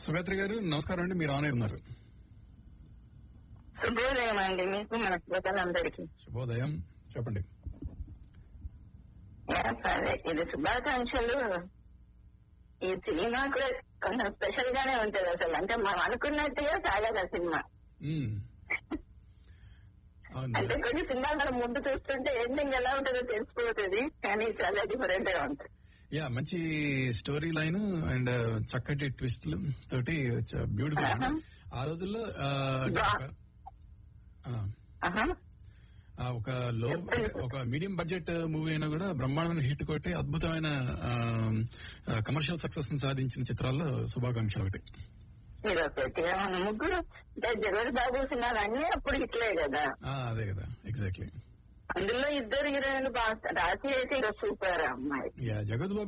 సుగాత్రి గారు నమస్కారం అండి మీరు ఆన్ అయి ఉన్నారు శుభోదయం అండి మీకు మన శ్రోతలందరికీ శుభోదయం చెప్పండి సరే ఇది శుభాకాంక్షలు ఈ సినిమా కూడా కొంచెం స్పెషల్ గానే ఉంటది అసలు అంటే మనం అనుకున్నట్టుగా సాగదు ఆ సినిమా మ్మ్. అవును అంటే కొన్ని సినిమాలు మనం ముందు చూస్తుంటే ఎండింగ్ ఎలా ఉంటుందో తెలిసిపోతుంది కానీ చాలా డిఫరెంట్ గా ఉంటుంది యా మంచి స్టోరీ లైన్ అండ్ చక్కటి ట్విస్ట్లు తోటి బ్యూటిఫుల్ ఆహా. ఆ రోజుల్లో ఆ, అంటే బా- ఒక- ఆ, ఆహా. ఆ, ఒక లో అంటే ఒక మీడియం బడ్జెట్ మూవీ అయినా కూడా బ్రహ్మాండమైన హిట్ కొట్టి అద్భుతమైన కమర్షియల్ సక్సెస్ ని సాధించిన చిత్రాల్లో శుభాకాంక్షలు ఒకటి ఇది ఒకటి మన ముగ్గురు అంటే జగన్ బాబు సినిమాలు అన్ని అప్పుడు ఇట్లే కదా ఆ, అదే కదా ఎగ్జాక్ట్లీ అందులో ఇద్దరు హీరోయిన్లు బాగా రాసి అయితే సూపర్ అమ్మాయి యా జగత్ బాబు